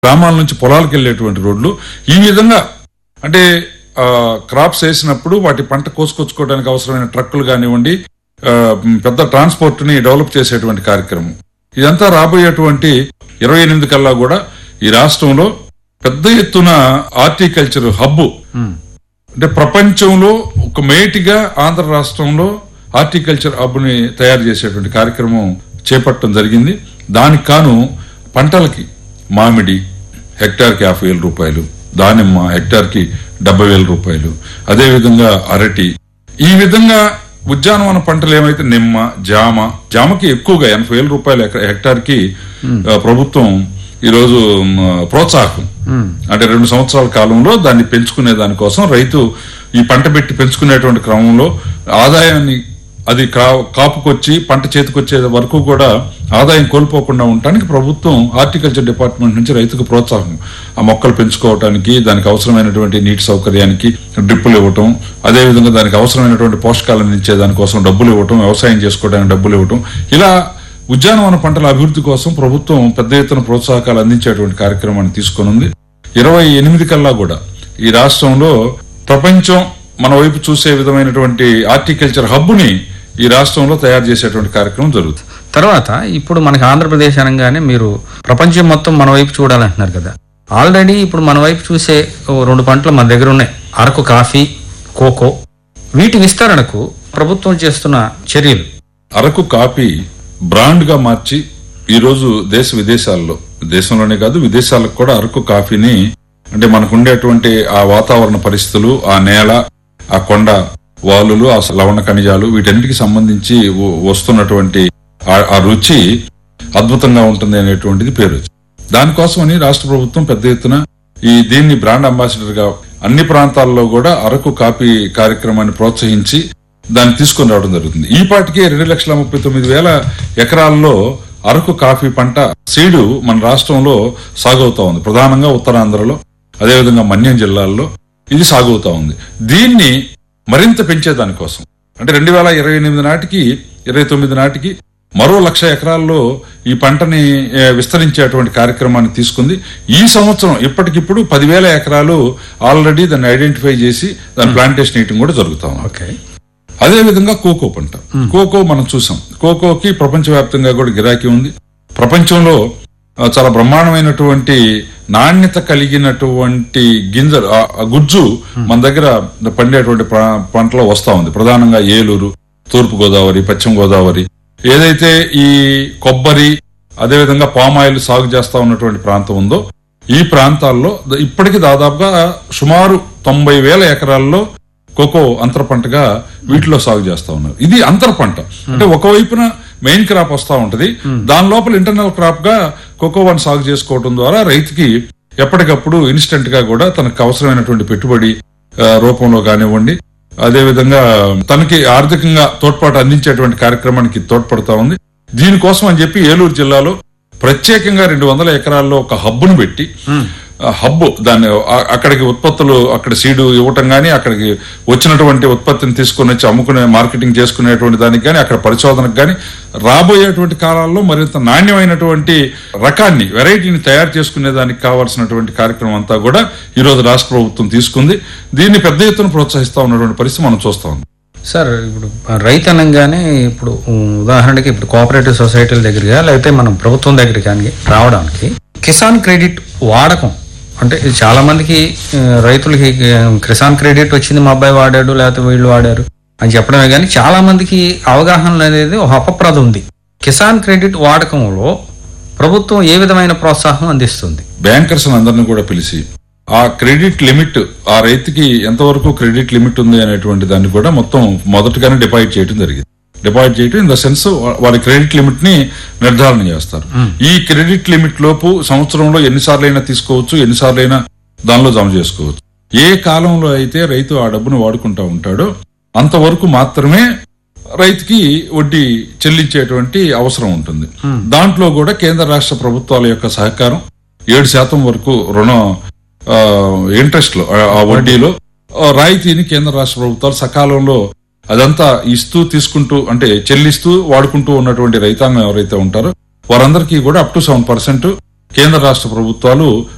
గ్రామాల నుంచి పొలాలకు వెళ్ళేటువంటి రోడ్లు ఈ విధంగా అంటే ఆ, క్రాప్స్ వేసినప్పుడు వాటి పంట కోసుకొచ్చుకోవడానికి అవసరమైన ట్రక్కులు కానివ్వండి ఆ, పెద్ద ట్రాన్స్పోర్ట్ ని డెవలప్ చేసేటువంటి కార్యక్రమం ఇదంతా రాబోయేటువంటి ఇరవై ఎనిమిది కల్లా కూడా ఈ రాష్ట్రంలో పెద్ద ఎత్తున హార్టికల్చర్ హబ్బు అంటే ప్రపంచంలో ఒక మేటిగా ఆంధ్ర రాష్ట్రంలో హార్టికల్చర్ హబ్ని తయారు చేసేటువంటి కార్యక్రమం చేపట్టడం జరిగింది దానికి కాను పంటలకి మామిడి హెక్టార్కి యాభై వేల రూపాయలు దానిమ్మ హెక్టార్కి డెబ్బై వేల రూపాయలు అదేవిధంగా అరటి ఈ విధంగా ఉద్యానవన పంటలు ఏమైతే నిమ్మ జామ జామకి ఎక్కువగా ఎనభై వేల రూపాయలు ఎక- హెక్టార్కి ఆ, ప్రభుత్వం ఈరోజు మ్, ప్రోత్సాహం అంటే రెండు సంవత్సరాల కాలంలో దాన్ని పెంచుకునే దానికోసం రైతు ఈ పంట పెట్టి పెంచుకునేటువంటి క్రమంలో ఆదాయాన్ని అది కా- కాపుకొచ్చి పంట చేతికొచ్చే వరకు కూడా ఆదాయం కోల్పోకుండా ఉండటానికి ప్రభుత్వం హార్టికల్చర్ డిపార్ట్మెంట్ నుంచి రైతుకు ప్రోత్సాహం ఆ మొక్కలు పెంచుకోవటానికి దానికి అవసరమైనటువంటి నీటి సౌకర్యానికి డ్రిప్పులు ఇవ్వటం అదేవిధంగా దానికి అవసరమైనటువంటి పోషకాలను ఇచ్చే దానికోసం డబ్బులు ఇవ్వటం వ్యవసాయం చేసుకోవడానికి డబ్బులు ఇవ్వటం ఇలా ఉద్యానవన పంటల అభివృద్ధి కోసం ప్రభుత్వం పెద్ద ఎత్తున ప్రోత్సాహకాలు అందించేటువంటి కార్యక్రమాన్ని తీసుకొనుంది ఇరవై ఎనిమిది కల్లా కూడా ఈ రాష్ట్రంలో ప్రపంచం మన వైపు చూసే విధమైనటువంటి హార్టికల్చర్ హబ్బుని ఈ రాష్ట్రంలో తయారు చేసేటువంటి కార్యక్రమం జరుగుతుంది తర్వాత ఇప్పుడు మనకి ఆంధ్రప్రదేశ్ అనగానే మీరు ప్రపంచం మొత్తం మన వైపు చూడాలంటున్నారు కదా ఆల్రెడీ ఇప్పుడు మన వైపు చూసే ఓ రెండు పంటలు మన దగ్గర ఉన్నాయి అరకు కాఫీ కోకో వీటి విస్తరణకు ప్రభుత్వం చేస్తున్న చర్యలు అరకు కాఫీ బ్రాండ్ గా మార్చి ఈ రోజు దేశ విదేశాల్లో దేశంలోనే కాదు విదేశాలకు కూడా అరకు కాఫీని అంటే మనకు ఉండేటువంటి ఆ వాతావరణ పరిస్థితులు ఆ నేల ఆ కొండ వాలులు ఆ లవణ ఖనిజాలు వీటన్నిటికి సంబంధించి వ- వస్తున్నటువంటి ఆ- ఆ రుచి అద్భుతంగా ఉంటుంది అనేటువంటిది పేరు వచ్చింది. దానికోసమని రాష్ట్ర ప్రభుత్వం పెద్ద ఎత్తున ఈ దీన్ని బ్రాండ్ అంబాసిడర్ గా అన్ని ప్రాంతాల్లో కూడా అరకు కాఫీ కార్యక్రమాన్ని ప్రోత్సహించి దాన్ని తీసుకొని రావడం జరుగుతుంది ఈ పాటికే రెండు లక్షల ముప్పై తొమ్మిది వేల ఎకరాల్లో అరకు కాఫీ పంట సీడు మన రాష్ట్రంలో సాగవుతా ఉంది ప్రధానంగా ఉత్తరాంధ్రలో అదేవిధంగా మన్యం జిల్లాల్లో ఇది సాగవుతా ఉంది దీన్ని మరింత పెంచేదానికోసం అంటే రెండు వేల ఇరవై ఎనిమిది నాటికి ఇరవై తొమ్మిది నాటికి మరో లక్ష ఎకరాల్లో ఈ పంటని ఏ, విస్తరించేటువంటి కార్యక్రమాన్ని తీసుకుంది ఈ సంవత్సరం ఇప్పటికిప్పుడు పదివేల ఎకరాలు ఆల్రెడీ దాన్ని ఐడెంటిఫై చేసి దాని ప్లాంటేషన్ వేయటం కూడా జరుగుతా ఉంది ఓకే అదే విధంగా కోకో పంట కోకో మనం చూసాం కోకోకి ప్రపంచవ్యాప్తంగా కూడా గిరాకీ ఉంది ప్రపంచంలో ఆ, చాలా బ్రహ్మాండమైనటువంటి నాణ్యత కలిగినటువంటి గింజలు ఆ ఆ గుజ్జు మన దగ్గర పండేటువంటి ప్ర- పంటలో వస్తా ఉంది ప్రధానంగా ఏలూరు తూర్పు గోదావరి పశ్చిమ గోదావరి ఏదైతే ఈ కొబ్బరి అదేవిధంగా పామాయిల్ సాగు చేస్తా ఉన్నటువంటి ప్రాంతం ఉందో ఈ ప్రాంతాల్లో ద- ఇప్పటికి దాదాపుగా సుమారు తొంభై వేల ఎకరాల్లో కోకో అంతర పంటగా వీటిలో సాగు చేస్తా ఉన్నారు ఇది అంతర పంట అంటే ఒకవైపున మెయిన్ క్రాప్ వస్తా ఉంటది దాని లోపల ఇంటర్నల్ క్రాప్ గా కోకోవాన్ సాగు చేసుకోవడం ద్వారా రైతుకి ఎప్పటికప్పుడు ఇన్స్టెంట్ గా కూడా తనకు అవసరమైనటువంటి పెట్టుబడి ఆ, రూపంలో కానివ్వండి అదేవిధంగా తనకి ఆర్థికంగా తోడ్పాటు అందించేటువంటి కార్యక్రమానికి తోడ్పడతా ఉంది దీనికోసం అని చెప్పి ఏలూరు జిల్లాలో ప్రత్యేకంగా రెండు వందల ఎకరాల్లో ఒక హబ్బును పెట్టి ఆ హబ్ దాన్ని ఆ- అక్కడికి ఉత్పత్తులు అక్కడ సీడు ఇవ్వటం గానీ అక్కడికి వచ్చినటువంటి ఉత్పత్తిని తీసుకుని వచ్చి అమ్ముకునే మార్కెటింగ్ చేసుకునేటువంటి దానికి కానీ అక్కడ పరిశోధనకు కానీ రాబోయేటువంటి కాలాల్లో మరింత నాణ్యమైనటువంటి రకాన్ని వెరైటీని తయారు చేసుకునే దానికి కావాల్సినటువంటి కార్యక్రమం అంతా కూడా ఈ రోజు రాష్ట్ర ప్రభుత్వం తీసుకుంది దీన్ని పెద్ద ఎత్తున ప్రోత్సహిస్తా ఉన్నటువంటి పరిస్థితి మనం చూస్తా ఉన్నాం సార్ ఇప్పుడు రైతు అనగానే ఇప్పుడు ఉమ్, ఉదాహరణకి ఇప్పుడు కోఆపరేటివ్ సొసైటీల దగ్గరగా లేకపోతే మనం ప్రభుత్వం దగ్గరికి కానీ రావడానికి కిసాన్ క్రెడిట్ వాడకం అంటే ఇది చాలా మందికి ఆ, రైతులకి ఆ, కిసాన్ క్రెడిట్ వచ్చింది మా అబ్బాయి వాడాడు లేకపోతే వీళ్ళు వాడారు అని చెప్పడమే కానీ చాలా మందికి అవగాహన అనేది ఒక అపప్రద ఉంది కిసాన్ క్రెడిట్ వాడకంలో ప్రభుత్వం ఏ విధమైన ప్రోత్సాహం అందిస్తుంది బ్యాంకర్స్ అందరిని కూడా పిలిచి ఆ క్రెడిట్ లిమిట్ ఆ రైతుకి ఎంతవరకు క్రెడిట్ లిమిట్ ఉంది అనేటువంటి దాన్ని కూడా మొత్తం మొదటగానే డిపాజిట్ చేయడం జరిగింది డిపాజిట్ చేయడం ఇన్ ద సెన్స్ వారి క్రెడిట్ లిమిట్ ని నిర్ధారణ చేస్తారు ఈ క్రెడిట్ లిమిట్ లోపు సంవత్సరంలో ఎన్నిసార్లు అయినా తీసుకోవచ్చు ఎన్నిసార్లు అయినా దానిలో జమ చేసుకోవచ్చు ఏ కాలంలో అయితే రైతు ఆ డబ్బును వాడుకుంటా ఉంటాడో అంతవరకు మాత్రమే రైతుకి వడ్డీ చెల్లించేటువంటి అవసరం ఉంటుంది దాంట్లో కూడా కేంద్ర రాష్ట్ర ప్రభుత్వాల యొక్క సహకారం ఏడు శాతం వరకు రుణం ఇంట్రెస్ట్ లో ఆ- ఆ వడ్డీలో ఆ, రాయితీని కేంద్ర రాష్ట్ర ప్రభుత్వాలు సకాలంలో అదంతా ఇస్తూ తీసుకుంటూ అంటే చెల్లిస్తూ వాడుకుంటూ ఉన్నటువంటి రైతాంగం ఎవరైతే ఉంటారో వారందరికీ కూడా అప్ టు సెవెన్ పర్సెంట్ కేంద్ర రాష్ట్ర ప్రభుత్వాలు